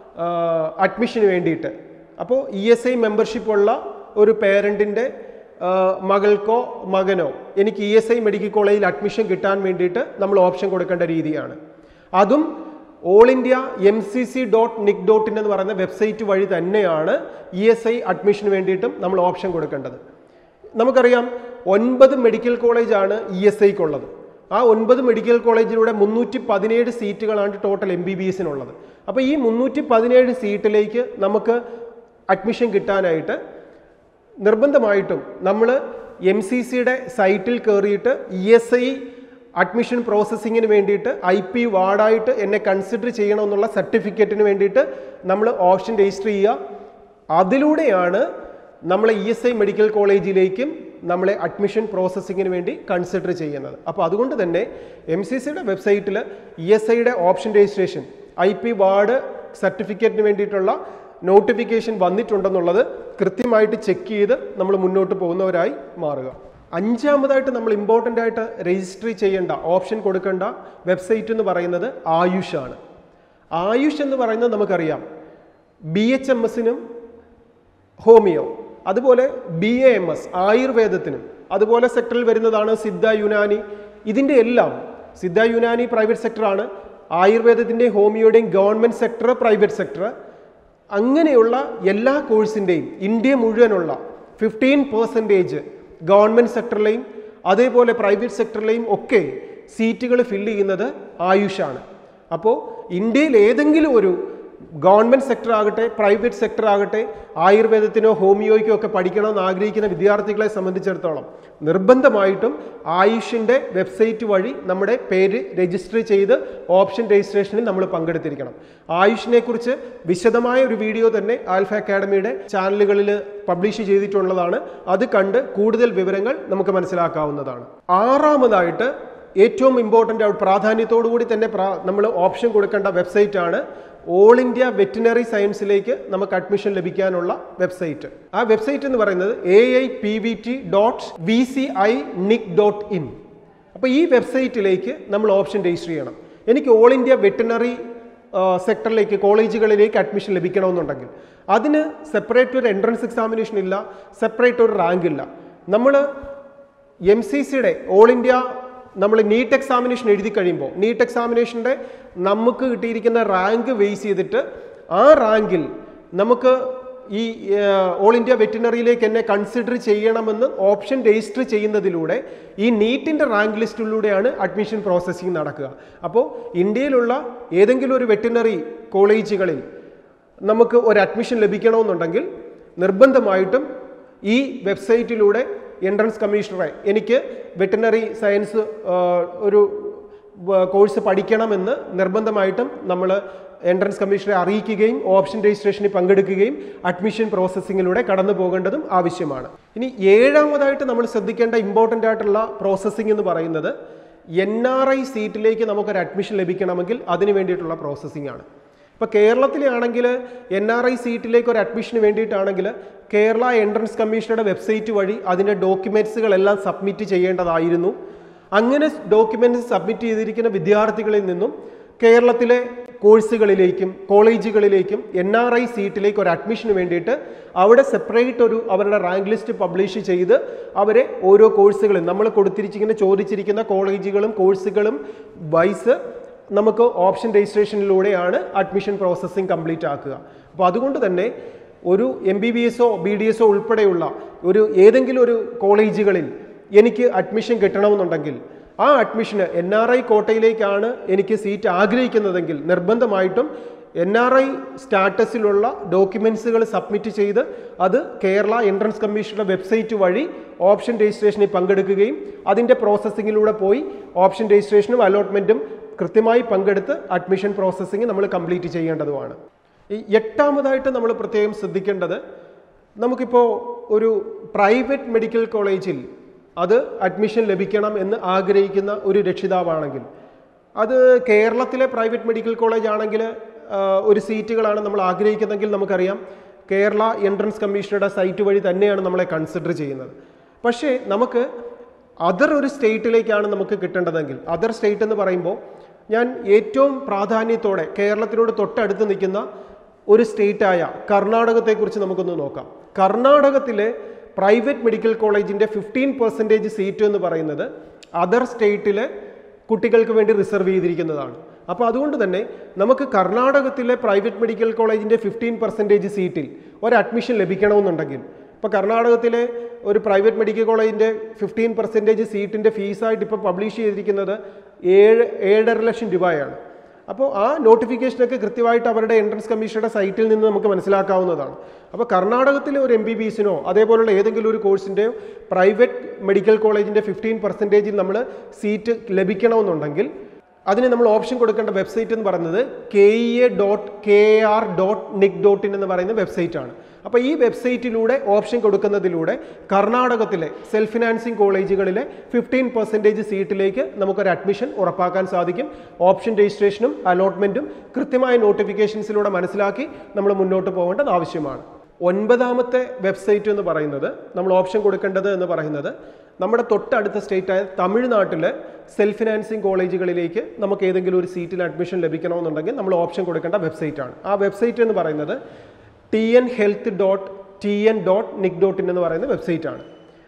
[SPEAKER 1] അഡ്മിഷന് വേണ്ടിയിട്ട് അപ്പോൾ ഇ എസ് ഐ മെമ്പർഷിപ്പ് ഉള്ള ഒരു പേരൻറ്റിൻ്റെ മകൾക്കോ മകനോ എനിക്ക് ഇ എസ് ഐ മെഡിക്കൽ കോളേജിൽ അഡ്മിഷൻ കിട്ടാൻ വേണ്ടിയിട്ട് നമ്മൾ ഓപ്ഷൻ കൊടുക്കേണ്ട രീതിയാണ് അതും all India M C C dot nic dot in എന്ന് പറയുന്ന വെബ്സൈറ്റ് വഴി തന്നെയാണ് ഇ എസ് ഐ അഡ്മിഷന് വേണ്ടിയിട്ടും നമ്മൾ ഓപ്ഷൻ കൊടുക്കേണ്ടത് നമുക്കറിയാം ഒൻപത് മെഡിക്കൽ കോളേജാണ് ഇ എസ് ഐക്കുള്ളത് ആ ഒൻപത് മെഡിക്കൽ കോളേജിലൂടെ മുന്നൂറ്റി പതിനേഴ് സീറ്റുകളാണ് ടോട്ടൽ എം ബി ബി എസിനുള്ളത് അപ്പോൾ ഈ മുന്നൂറ്റി പതിനേഴ് സീറ്റിലേക്ക് നമുക്ക് അഡ്മിഷൻ കിട്ടാനായിട്ട് നിർബന്ധമായിട്ടും നമ്മൾ എം സി സിയുടെ സൈറ്റിൽ കയറിയിട്ട് ഇ എസ് ഐ അഡ്മിഷൻ പ്രോസസ്സിങ്ങിന് വേണ്ടിയിട്ട് ഐ പി വാർഡായിട്ട് എന്നെ കൺസിഡർ ചെയ്യണമെന്നുള്ള സർട്ടിഫിക്കറ്റിന് വേണ്ടിയിട്ട് നമ്മൾ ഓപ്ഷൻ രജിസ്റ്റർ ചെയ്യുക അതിലൂടെയാണ് നമ്മൾ ഇ എസ് ഐ മെഡിക്കൽ കോളേജിലേക്കും നമ്മളെ അഡ്മിഷൻ പ്രോസസ്സിങ്ങിന് വേണ്ടി കൺസിഡർ ചെയ്യുന്നത് അപ്പോൾ അതുകൊണ്ട് തന്നെ എം സി സിയുടെ വെബ്സൈറ്റിൽ ഇ എസ് ഐയുടെ option registration I P ward സർട്ടിഫിക്കറ്റിന് വേണ്ടിയിട്ടുള്ള നോട്ടിഫിക്കേഷൻ വന്നിട്ടുണ്ടെന്നുള്ളത് കൃത്യമായിട്ട് ചെക്ക് ചെയ്ത് നമ്മൾ മുന്നോട്ട് പോകുന്നവരായി മാറുക അഞ്ചാമതായിട്ട് നമ്മൾ ഇമ്പോർട്ടൻ്റ് ആയിട്ട് രജിസ്റ്റർ ചെയ്യേണ്ട ഓപ്ഷൻ കൊടുക്കേണ്ട വെബ്സൈറ്റ് എന്ന് പറയുന്നത് ആയുഷ് ആണ് ആയുഷ് എന്ന് പറയുന്നത് നമുക്കറിയാം ബി എച്ച് എം എസിനും ഹോമിയോ അതുപോലെ ബി എ എം എസ് ആയുർവേദത്തിനും അതുപോലെ സെക്ടറിൽ വരുന്നതാണ് സിദ്ധ യുനാനി ഇതിൻ്റെ എല്ലാം സിദ്ധ യുനാനി പ്രൈവറ്റ് സെക്ടറാണ് ആയുർവേദത്തിൻ്റെയും ഹോമിയോയുടെയും ഗവൺമെൻറ് സെക്ടർ പ്രൈവറ്റ് സെക്ടർ അങ്ങനെയുള്ള എല്ലാ കോഴ്സിൻ്റെയും ഇന്ത്യ മുഴുവനുള്ള ഫിഫ്റ്റീൻ പെർസെൻറ്റേജ് ഗവൺമെൻറ് സെക്ടറിലെയും അതേപോലെ പ്രൈവറ്റ് സെക്ടറിലെയും ഒക്കെ സീറ്റുകൾ ഫില്ല് ചെയ്യുന്നത് ആയുഷാണ് അപ്പോൾ ഇന്ത്യയിൽ ഏതെങ്കിലും ഒരു ഗവൺമെൻറ് സെക്ടർ ആകട്ടെ പ്രൈവറ്റ് സെക്ടർ ആകട്ടെ ആയുർവേദത്തിനോ ഹോമിയോയ്ക്കോ ഒക്കെ പഠിക്കണമെന്ന് ആഗ്രഹിക്കുന്ന വിദ്യാർത്ഥികളെ സംബന്ധിച്ചിടത്തോളം നിർബന്ധമായിട്ടും ആയുഷിൻ്റെ വെബ്സൈറ്റ് വഴി നമ്മുടെ പേര് രജിസ്റ്റർ ചെയ്ത് ഓപ്ഷൻ രജിസ്ട്രേഷനിൽ നമ്മൾ പങ്കെടുത്തിരിക്കണം ആയുഷിനെ കുറിച്ച് വിശദമായ ഒരു വീഡിയോ തന്നെ ആൽഫ അക്കാഡമിയുടെ ചാനലുകളിൽ പബ്ലിഷ് ചെയ്തിട്ടുള്ളതാണ് അത് കണ്ട് കൂടുതൽ വിവരങ്ങൾ നമുക്ക് മനസ്സിലാക്കാവുന്നതാണ് ആറാമതായിട്ട് ഏറ്റവും ഇമ്പോർട്ടൻ്റ് ആയിട്ട് പ്രാധാന്യത്തോടു കൂടി തന്നെ നമ്മൾ ഓപ്ഷൻ കൊടുക്കേണ്ട വെബ്സൈറ്റ് ആണ് ഓൾ ഇന്ത്യ വെറ്റിനറി സയൻസിലേക്ക് നമുക്ക് അഡ്മിഷൻ ലഭിക്കാനുള്ള വെബ്സൈറ്റ് ആ വെബ്സൈറ്റ് എന്ന് പറയുന്നത് A I P V T dot V C I nic dot in അപ്പോൾ ഈ വെബ്സൈറ്റിലേക്ക് നമ്മൾ ഓപ്ഷൻ രജിസ്റ്റർ ചെയ്യണം എനിക്ക് ഓൾ ഇന്ത്യ വെറ്റിനറി സെക്ടറിലേക്ക് കോളേജുകളിലേക്ക് അഡ്മിഷൻ ലഭിക്കണമെന്നുണ്ടെങ്കിൽ അതിന് സെപ്പറേറ്റ് ഒരു എൻട്രൻസ് എക്സാമിനേഷൻ ഇല്ല സെപ്പറേറ്റ് ഒരു റാങ്ക് ഇല്ല നമ്മൾ എം സി സിയുടെ ഓൾ ഇന്ത്യ നമ്മൾ നീറ്റ് എക്സാമിനേഷൻ എഴുതി കഴിയുമ്പോൾ നീറ്റ് എക്സാമിനേഷൻ്റെ നമുക്ക് കിട്ടിയിരിക്കുന്ന റാങ്ക് ബേസ് ചെയ്തിട്ട് ആ റാങ്കിൽ നമുക്ക് ഈ ഓൾ ഇന്ത്യ വെറ്റിനറിയിലേക്ക് എന്നെ കൺസിഡർ ചെയ്യണമെന്ന് ഓപ്ഷൻ രജിസ്റ്റർ ചെയ്യുന്നതിലൂടെ ഈ നീറ്റിൻ്റെ റാങ്ക് ലിസ്റ്റിലൂടെയാണ് അഡ്മിഷൻ പ്രോസസ്സിംഗ് നടക്കുക അപ്പോൾ ഇന്ത്യയിലുള്ള ഏതെങ്കിലും ഒരു വെറ്റിനറി കോളേജുകളിൽ നമുക്ക് ഒരു അഡ്മിഷൻ ലഭിക്കണമെന്നുണ്ടെങ്കിൽ നിർബന്ധമായിട്ടും ഈ വെബ്സൈറ്റിലൂടെ എൻട്രൻസ് കമ്മീഷണറെ എനിക്ക് വെറ്റിനറി സയൻസ് ഒരു കോഴ്സ് പഠിക്കണമെന്ന് നിർബന്ധമായിട്ടും നമ്മൾ എൻട്രൻസ് കമ്മീഷണറെ അറിയിക്കുകയും ഓപ്ഷൻ രജിസ്ട്രേഷനിൽ പങ്കെടുക്കുകയും അഡ്മിഷൻ പ്രോസസ്സിങ്ങിലൂടെ കടന്നു പോകേണ്ടതും ആവശ്യമാണ് ഇനി ഏഴാമതായിട്ട് നമ്മൾ ശ്രദ്ധിക്കേണ്ട ഇമ്പോർട്ടൻ്റ് ആയിട്ടുള്ള പ്രോസസ്സിംഗ് എന്ന് പറയുന്നത് എൻ ആർ ഐ സീറ്റിലേക്ക് നമുക്കൊരു അഡ്മിഷൻ ലഭിക്കണമെങ്കിൽ അതിന് വേണ്ടിയിട്ടുള്ള പ്രോസസ്സിംഗ് ആണ് ഇപ്പോൾ കേരളത്തിലാണെങ്കിൽ എൻ ആർ ഐ സീറ്റിലേക്ക് ഒരു അഡ്മിഷന് വേണ്ടിയിട്ടാണെങ്കിൽ കേരള എൻട്രൻസ് കമ്മീഷനുടെ വെബ്സൈറ്റ് വഴി അതിൻ്റെ ഡോക്യുമെൻറ്റ്സുകളെല്ലാം സബ്മിറ്റ് ചെയ്യേണ്ടതായിരുന്നു അങ്ങനെ ഡോക്യുമെൻറ്റ്സ് സബ്മിറ്റ് ചെയ്തിരിക്കുന്ന വിദ്യാർത്ഥികളിൽ നിന്നും കേരളത്തിലെ കോഴ്സുകളിലേക്കും കോളേജുകളിലേക്കും എൻ ആർ ഐ സീറ്റിലേക്ക് ഒരു അഡ്മിഷന് വേണ്ടിയിട്ട് അവിടെ സെപ്പറേറ്റ് ഒരു അവരുടെ റാങ്ക് ലിസ്റ്റ് പബ്ലിഷ് ചെയ്ത് അവരെ ഓരോ കോഴ്സുകളും നമ്മൾ കൊടുത്തിരിച്ചിരിക്കുന്ന ചോദിച്ചിരിക്കുന്ന കോളേജുകളും കോഴ്സുകളും വൈസ് നമുക്ക് ഓപ്ഷൻ രജിസ്ട്രേഷനിലൂടെയാണ് അഡ്മിഷൻ പ്രോസസ്സിംഗ് കംപ്ലീറ്റ് ആക്കുക അപ്പോൾ അതുകൊണ്ട് തന്നെ ഒരു എം ബി ബി എസോ ബി ഡി എസോ ഉൾപ്പെടെയുള്ള ഒരു ഏതെങ്കിലും ഒരു കോളേജുകളിൽ എനിക്ക് അഡ്മിഷൻ കിട്ടണമെന്നുണ്ടെങ്കിൽ ആ അഡ്മിഷന് എൻ ആർ ഐ കോട്ടയിലേക്കാണ് എനിക്ക് സീറ്റ് ആഗ്രഹിക്കുന്നതെങ്കിൽ നിർബന്ധമായിട്ടും എൻ ആർ ഐ സ്റ്റാറ്റസിലുള്ള ഡോക്യുമെൻസുകൾ സബ്മിറ്റ് ചെയ്ത് അത് കേരള എൻട്രൻസ് കമ്മീഷന്റെ വെബ്സൈറ്റ് വഴി ഓപ്ഷൻ രജിസ്ട്രേഷനിൽ പങ്കെടുക്കുകയും അതിൻ്റെ പ്രോസസ്സിങ്ങിലൂടെ പോയി ഓപ്ഷൻ രജിസ്ട്രേഷനും അലോട്ട്മെൻറ്റും കൃത്യമായി പങ്കെടുത്ത് അഡ്മിഷൻ പ്രോസസ്സിങ് നമ്മൾ കംപ്ലീറ്റ് ചെയ്യേണ്ടതുമാണ് ഈ എട്ടാമതായിട്ട് നമ്മൾ പ്രത്യേകം ശ്രദ്ധിക്കേണ്ടത് നമുക്കിപ്പോൾ ഒരു പ്രൈവറ്റ് മെഡിക്കൽ കോളേജിൽ അത് അഡ്മിഷൻ ലഭിക്കണം എന്ന് ആഗ്രഹിക്കുന്ന ഒരു രക്ഷിതാവാണെങ്കിൽ അത് കേരളത്തിലെ പ്രൈവറ്റ് മെഡിക്കൽ കോളേജ് ആണെങ്കിൽ ആ, ഒരു സീറ്റുകളാണ് നമ്മൾ ആഗ്രഹിക്കുന്നതെങ്കിൽ നമുക്കറിയാം കേരള എൻട്രൻസ് കമ്മീഷനുടെ സൈറ്റ് വഴി തന്നെയാണ് നമ്മളെ കൺസിഡർ ചെയ്യുന്നത് പക്ഷേ നമുക്ക് അതർ ഒരു സ്റ്റേറ്റിലേക്കാണ് നമുക്ക് കിട്ടേണ്ടതെങ്കിൽ അതർ സ്റ്റേറ്റ് എന്ന് പറയുമ്പോൾ ഞാൻ ഏറ്റവും പ്രാധാന്യത്തോടെ കേരളത്തിനോട് തൊട്ടടുത്ത് നിൽക്കുന്ന ഒരു സ്റ്റേറ്റായ കർണാടകത്തെക്കുറിച്ച് നമുക്കൊന്ന് നോക്കാം കർണാടകത്തിലെ പ്രൈവറ്റ് മെഡിക്കൽ കോളേജിൻ്റെ ഫിഫ്റ്റീൻ പെർസെൻറ്റേജ് സീറ്റ് എന്ന് പറയുന്നത് അതർ സ്റ്റേറ്റിലെ കുട്ടികൾക്ക് വേണ്ടി റിസർവ് ചെയ്തിരിക്കുന്നതാണ് അപ്പോൾ അതുകൊണ്ട് തന്നെ നമുക്ക് കർണാടകത്തിലെ പ്രൈവറ്റ് മെഡിക്കൽ കോളേജിൻ്റെ ഫിഫ്റ്റീൻ പെർസെൻറ്റേജ് സീറ്റിൽ ഒരു അഡ്മിഷൻ ലഭിക്കണമെന്നുണ്ടെങ്കിൽ ഇപ്പോൾ കർണാടകത്തിലെ ഒരു പ്രൈവറ്റ് മെഡിക്കൽ കോളേജിൻ്റെ ഫിഫ്റ്റീൻ പെർസെൻറ്റേജ് സീറ്റിൻ്റെ ഫീസായിട്ട് ഇപ്പോൾ പബ്ലിഷ് ചെയ്തിരിക്കുന്നത് ഏഴ് ഏഴര ലക്ഷം രൂപയാണ് അപ്പോൾ ആ നോട്ടിഫിക്കേഷനൊക്കെ കൃത്യമായിട്ട് അവരുടെ എൻട്രൻസ് കമ്മീഷനുടെ സൈറ്റിൽ നിന്ന് നമുക്ക് മനസ്സിലാക്കാവുന്നതാണ് അപ്പോൾ കർണാടകത്തിലെ ഒരു എം ബി ബി എസിനോ അതേപോലുള്ള ഏതെങ്കിലും ഒരു കോഴ്സിൻ്റെയോ പ്രൈവറ്റ് മെഡിക്കൽ കോളേജിൻ്റെ ഫിഫ്റ്റീൻ പെർസെൻറ്റേജിൽ നമ്മൾ സീറ്റ് ലഭിക്കണമെന്നുണ്ടെങ്കിൽ അതിന് നമ്മൾ ഓപ്ഷൻ കൊടുക്കേണ്ട വെബ്സൈറ്റ് എന്ന് പറയുന്നത് K E A dot K R dot nic dot in എന്ന് പറയുന്ന വെബ്സൈറ്റ് ആണ് അപ്പോൾ ഈ വെബ്സൈറ്റിലൂടെ ഓപ്ഷൻ കൊടുക്കുന്നതിലൂടെ കർണാടകത്തിലെ സെൽഫ് ഫിനാൻസിങ് കോളേജുകളിലെ ഫിഫ്റ്റീൻ പെർസെൻറ്റേജ് സീറ്റിലേക്ക് നമുക്കൊരു അഡ്മിഷൻ ഉറപ്പാക്കാൻ സാധിക്കും ഓപ്ഷൻ രജിസ്ട്രേഷനും അലോട്ട്മെൻറ്റും കൃത്യമായ നോട്ടിഫിക്കേഷൻസിലൂടെ മനസ്സിലാക്കി നമ്മൾ മുന്നോട്ട് പോകേണ്ടത് ആവശ്യമാണ് ഒൻപതാമത്തെ വെബ്സൈറ്റ് എന്ന് പറയുന്നത് നമ്മൾ ഓപ്ഷൻ കൊടുക്കേണ്ടത് എന്ന് പറയുന്നത് നമ്മുടെ തൊട്ടടുത്ത സ്റ്റേറ്റായ തമിഴ്നാട്ടിലെ സെൽഫ് ഫിനാൻസിങ് കോളേജുകളിലേക്ക് നമുക്ക് ഏതെങ്കിലും ഒരു സീറ്റിൽ അഡ്മിഷൻ ലഭിക്കണമെന്നുണ്ടെങ്കിൽ നമ്മൾ ഓപ്ഷൻ കൊടുക്കേണ്ട വെബ്സൈറ്റ് ആണ് ആ വെബ്സൈറ്റ് എന്ന് പറയുന്നത് T N health dot T N dot nic dot in എന്ന് പറയുന്ന വെബ്സൈറ്റ് ആണ്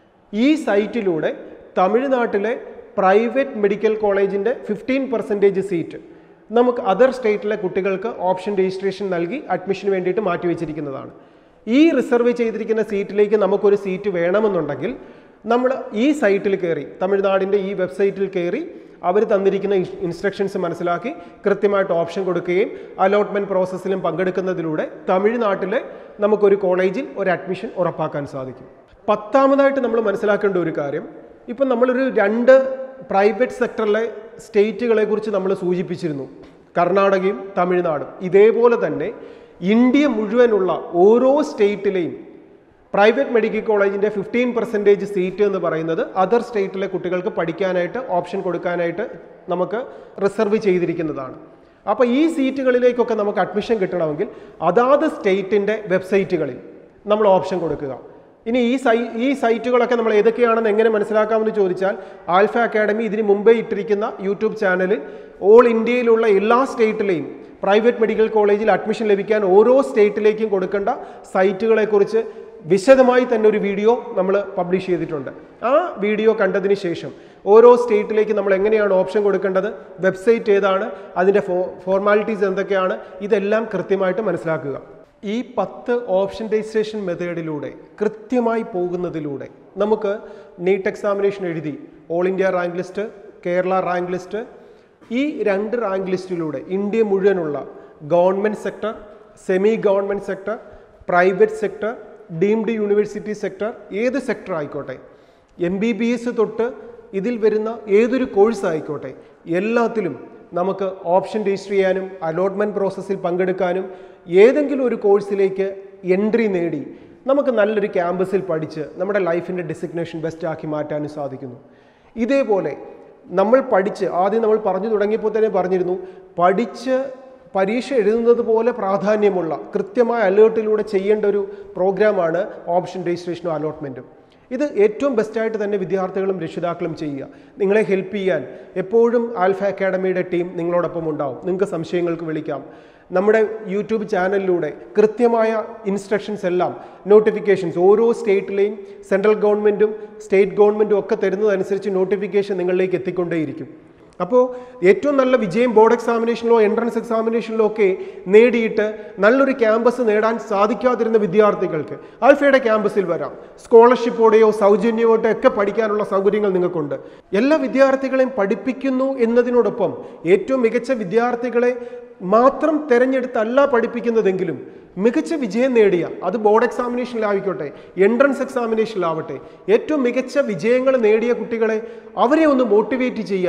[SPEAKER 1] ഈ സൈറ്റിലൂടെ തമിഴ്നാട്ടിലെ പ്രൈവറ്റ് മെഡിക്കൽ കോളേജിൻ്റെ ഫിഫ്റ്റീൻ പെർസെൻറ്റേജ് സീറ്റ് നമുക്ക് അതർ സ്റ്റേറ്റിലെ കുട്ടികൾക്ക് ഓപ്ഷൻ രജിസ്ട്രേഷൻ നൽകി അഡ്മിഷന് വേണ്ടിയിട്ട് മാറ്റിവെച്ചിരിക്കുന്നതാണ് ഈ റിസർവ് ചെയ്തിരിക്കുന്ന സീറ്റിലേക്ക് നമുക്കൊരു സീറ്റ് വേണമെന്നുണ്ടെങ്കിൽ നമ്മൾ ഈ സൈറ്റിൽ കയറി തമിഴ്നാടിൻ്റെ ഈ വെബ്സൈറ്റിൽ കയറി അവർ തന്നിരിക്കുന്ന ഇൻസ്ട്രക്ഷൻസ് മനസ്സിലാക്കി കൃത്യമായിട്ട് ഓപ്ഷൻ കൊടുക്കുകയും അലോട്ട്മെൻറ്റ് പ്രോസസ്സിലും പങ്കെടുക്കുന്നതിലൂടെ തമിഴ്നാട്ടിലെ നമുക്കൊരു കോളേജിൽ ഒരു അഡ്മിഷൻ ഉറപ്പാക്കാൻ സാധിക്കും പത്താമതായിട്ട് നമ്മൾ മനസ്സിലാക്കേണ്ട ഒരു കാര്യം ഇപ്പം നമ്മളൊരു രണ്ട് പ്രൈവറ്റ് സെക്ടറിലെ സ്റ്റേറ്റുകളെ കുറിച്ച് നമ്മൾ സൂചിപ്പിച്ചിരുന്നു കർണാടകയും തമിഴ്നാടും ഇതേപോലെ തന്നെ ഇന്ത്യ മുഴുവനുള്ള ഓരോ സ്റ്റേറ്റിലെയും പ്രൈവറ്റ് മെഡിക്കൽ കോളേജിൻ്റെ ഫിഫ്റ്റീൻ പെർസെൻറ്റേജ് സീറ്റ് എന്ന് പറയുന്നത് അതർ സ്റ്റേറ്റിലെ കുട്ടികൾക്ക് പഠിക്കാനായിട്ട് ഓപ്ഷൻ കൊടുക്കാനായിട്ട് നമുക്ക് റിസർവ് ചെയ്തിരിക്കുന്നതാണ് അപ്പോൾ ഈ സീറ്റുകളിലേക്കൊക്കെ നമുക്ക് അഡ്മിഷൻ കിട്ടണമെങ്കിൽ അതാത് സ്റ്റേറ്റിൻ്റെ വെബ്സൈറ്റുകളിൽ നമ്മൾ ഓപ്ഷൻ കൊടുക്കുക ഇനി ഈ സൈ ഈ സൈറ്റുകളൊക്കെ നമ്മൾ ഏതൊക്കെയാണെന്ന് എങ്ങനെ മനസ്സിലാക്കാമെന്ന് ചോദിച്ചാൽ ആൽഫ അക്കാഡമി ഇതിന് മുമ്പേ ഇട്ടിരിക്കുന്ന യൂട്യൂബ് ചാനലിൽ ഓൾ ഇന്ത്യയിലുള്ള എല്ലാ സ്റ്റേറ്റിലെയും പ്രൈവറ്റ് മെഡിക്കൽ കോളേജിൽ അഡ്മിഷൻ ലഭിക്കാൻ ഓരോ സ്റ്റേറ്റിലേക്കും കൊടുക്കേണ്ട സൈറ്റുകളെക്കുറിച്ച് വിശദമായി തന്നെ ഒരു വീഡിയോ നമ്മൾ പബ്ലിഷ് ചെയ്തിട്ടുണ്ട് ആ വീഡിയോ കണ്ടതിന് ശേഷം ഓരോ സ്റ്റേറ്റിലേക്ക് നമ്മൾ എങ്ങനെയാണ് ഓപ്ഷൻ കൊടുക്കേണ്ടത് വെബ്സൈറ്റ് ഏതാണ് അതിൻ്റെ ഫോ ഫോർമാലിറ്റീസ് എന്തൊക്കെയാണ് ഇതെല്ലാം കൃത്യമായിട്ട് മനസ്സിലാക്കുക ഈ പത്ത് ഓപ്ഷൻ രജിസ്ട്രേഷൻ മെത്തേഡിലൂടെ കൃത്യമായി പോകുന്നതിലൂടെ നമുക്ക് നീറ്റ് എക്സാമിനേഷൻ എഴുതി all India rank list Kerala rank list ഈ രണ്ട് റാങ്ക് ലിസ്റ്റിലൂടെ ഇന്ത്യ മുഴുവനുള്ള government sector semi government sector private sector deemed university sector ഏത് സെക്ടർ ആയിക്കോട്ടെ എം ബി ബി എസ് തൊട്ട് ഇതിൽ വരുന്ന ഏതൊരു കോഴ്സ് ആയിക്കോട്ടെ എല്ലാത്തിലും നമുക്ക് ഓപ്ഷൻ രജിസ്റ്റർ ചെയ്യാനും അലോട്ട്മെൻറ്റ് പ്രോസസ്സിൽ പങ്കെടുക്കാനും ഏതെങ്കിലും ഒരു കോഴ്സിലേക്ക് എൻട്രി നേടി നമുക്ക് നല്ലൊരു ക്യാമ്പസിൽ പഠിച്ച് നമ്മുടെ ലൈഫിൻ്റെ ഡെസിഗ്നേഷൻ ബെസ്റ്റ് ആക്കി മാറ്റാനും സാധിക്കുന്നു ഇതേപോലെ നമ്മൾ പഠിച്ച് ആദ്യം നമ്മൾ പറഞ്ഞു തുടങ്ങിയപ്പോൾ തന്നെ പറഞ്ഞിരുന്നു പഠിച്ച് പരീക്ഷ എഴുതുന്നത് പോലെ പ്രാധാന്യമുള്ള കൃത്യമായ അലേർട്ടിലൂടെ ചെയ്യേണ്ട ഒരു പ്രോഗ്രാമാണ് ഓപ്ഷൻ രജിസ്ട്രേഷനും അലോട്ട്മെൻറ്റും ഇത് ഏറ്റവും ബെസ്റ്റായിട്ട് തന്നെ വിദ്യാർത്ഥികളും രക്ഷിതാക്കളും ചെയ്യുക നിങ്ങളെ ഹെൽപ്പ് ചെയ്യാൻ എപ്പോഴും ആൽഫ അക്കാഡമിയുടെ ടീം നിങ്ങളോടൊപ്പം ഉണ്ടാവും നിങ്ങൾക്ക് സംശയങ്ങൾക്ക് വിളിക്കാം നമ്മുടെ യൂട്യൂബ് ചാനലിലൂടെ കൃത്യമായ ഇൻസ്ട്രക്ഷൻസ് എല്ലാം നോട്ടിഫിക്കേഷൻസ് ഓരോ സ്റ്റേറ്റിലെയും സെൻട്രൽ ഗവൺമെൻറ്റും സ്റ്റേറ്റ് ഗവൺമെൻറ്റും ഒക്കെ തരുന്നതനുസരിച്ച് നോട്ടിഫിക്കേഷൻ നിങ്ങളിലേക്ക് എത്തിക്കൊണ്ടേയിരിക്കും അപ്പോൾ ഏറ്റവും നല്ല വിജയം ബോർഡ് എക്സാമിനേഷനിലോ എൻട്രൻസ് എക്സാമിനേഷനിലോ ഒക്കെ നേടിയിട്ട് നല്ലൊരു ക്യാമ്പസ് നേടാൻ സാധിക്കാതിരുന്ന വിദ്യാർത്ഥികൾക്ക് ആൽഫയുടെ ക്യാമ്പസിൽ വരാം സ്കോളർഷിപ്പോടെയോ സൗജന്യമോട്ടോ ഒക്കെ പഠിക്കാനുള്ള സൗകര്യങ്ങൾ നിങ്ങൾക്കുണ്ട് എല്ലാ വിദ്യാർത്ഥികളെയും പഠിപ്പിക്കുന്നു എന്നതിനോടൊപ്പം ഏറ്റവും മികച്ച വിദ്യാർത്ഥികളെ മാത്രം തിരഞ്ഞെടുത്തല്ല പഠിപ്പിക്കുന്നതെങ്കിലും മികച്ച വിജയം നേടിയ അത് ബോർഡ് എക്സാമിനേഷനിലായിക്കോട്ടെ എൻട്രൻസ് എക്സാമിനേഷനിലാവട്ടെ ഏറ്റവും മികച്ച വിജയങ്ങൾ നേടിയ കുട്ടികളെ അവരെ ഒന്ന് മോട്ടിവേറ്റ് ചെയ്യാൻ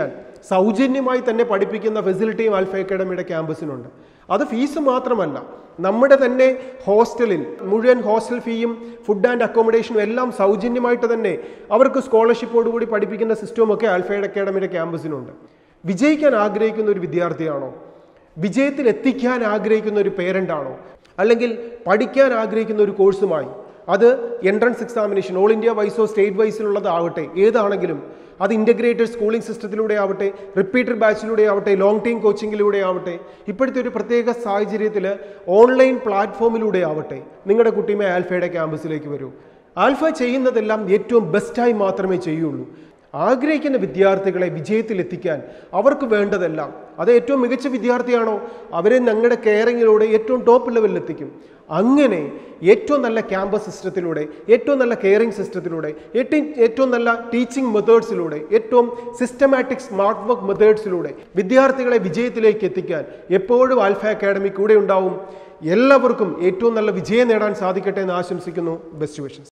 [SPEAKER 1] സൗജന്യമായി തന്നെ പഠിപ്പിക്കുന്ന ഫെസിലിറ്റിയും ആൽഫ അക്കാഡമിയുടെ ക്യാമ്പസിനുണ്ട് അത് ഫീസ് മാത്രമല്ല നമ്മുടെ തന്നെ ഹോസ്റ്റലിൽ മുഴുവൻ ഹോസ്റ്റൽ ഫീയും ഫുഡ് ആൻഡ് അക്കോമഡേഷനും എല്ലാം സൗജന്യമായിട്ട് തന്നെ അവർക്ക് സ്കോളർഷിപ്പോടുകൂടി പഠിപ്പിക്കുന്ന സിസ്റ്റവും ഒക്കെ ആൽഫയുടെ അക്കാഡമിയുടെ ക്യാമ്പസിനുണ്ട് വിജയിക്കാൻ ആഗ്രഹിക്കുന്ന ഒരു വിദ്യാർത്ഥിയാണോ വിജയത്തിൽ എത്തിക്കാൻ ആഗ്രഹിക്കുന്ന ഒരു പേരൻ്റ് ആണോ അല്ലെങ്കിൽ പഠിക്കാൻ ആഗ്രഹിക്കുന്ന ഒരു കോഴ്സുമായി അത് എൻട്രൻസ് എക്സാമിനേഷൻ ഓൾ ഇന്ത്യ വൈസോ സ്റ്റേറ്റ് വൈസിലുള്ളതാവട്ടെ ഏതാണെങ്കിലും അത് ഇൻ്റഗ്രേറ്റഡ് സ്കൂളിംഗ് സിസ്റ്റത്തിലൂടെ ആവട്ടെ റിപ്പീറ്റഡ് ബാച്ചിലൂടെ ആവട്ടെ ലോങ് ടൈം കോച്ചിങ്ങിലൂടെ ആവട്ടെ ഇപ്പോഴത്തെ ഒരു പ്രത്യേക സാഹചര്യത്തിൽ ഓൺലൈൻ പ്ലാറ്റ്ഫോമിലൂടെ ആവട്ടെ നിങ്ങളുടെ കുട്ടിയുമേ ആൽഫയുടെ ക്യാമ്പസിലേക്ക് വരൂ ആൽഫ ചെയ്യുന്നതെല്ലാം ഏറ്റവും ബെസ്റ്റായി മാത്രമേ ചെയ്യുള്ളൂ ആഗ്രഹിക്കുന്ന വിദ്യാർത്ഥികളെ വിജയത്തിൽ എത്തിക്കാൻ അവർക്ക് വേണ്ടതെല്ലാം അത് ഏറ്റവും മികച്ച വിദ്യാർത്ഥിയാണോ അവരെ ഞങ്ങളുടെ കെയറിങ്ങിലൂടെ ഏറ്റവും ടോപ്പ് ലെവലിൽ എത്തിക്കും അങ്ങനെ ഏറ്റവും നല്ല ക്യാമ്പസ് സിസ്റ്റത്തിലൂടെ ഏറ്റവും നല്ല കെയറിംഗ് സിസ്റ്റത്തിലൂടെ ഏറ്റവും ഏറ്റവും നല്ല ടീച്ചിങ് മെത്തേഡ്സിലൂടെ ഏറ്റവും സിസ്റ്റമാറ്റിക് സ്മാർട്ട് വർക്ക് മെത്തേഡ്സിലൂടെ വിദ്യാർത്ഥികളെ വിജയത്തിലേക്ക് എത്തിക്കാൻ എപ്പോഴും ആൽഫ അക്കാഡമി കൂടെ ഉണ്ടാവും എല്ലാവർക്കും ഏറ്റവും നല്ല വിജയം നേടാൻ സാധിക്കട്ടെ എന്ന് ആശംസിക്കുന്നു ബെസ്റ്റ് വിഷൻസ്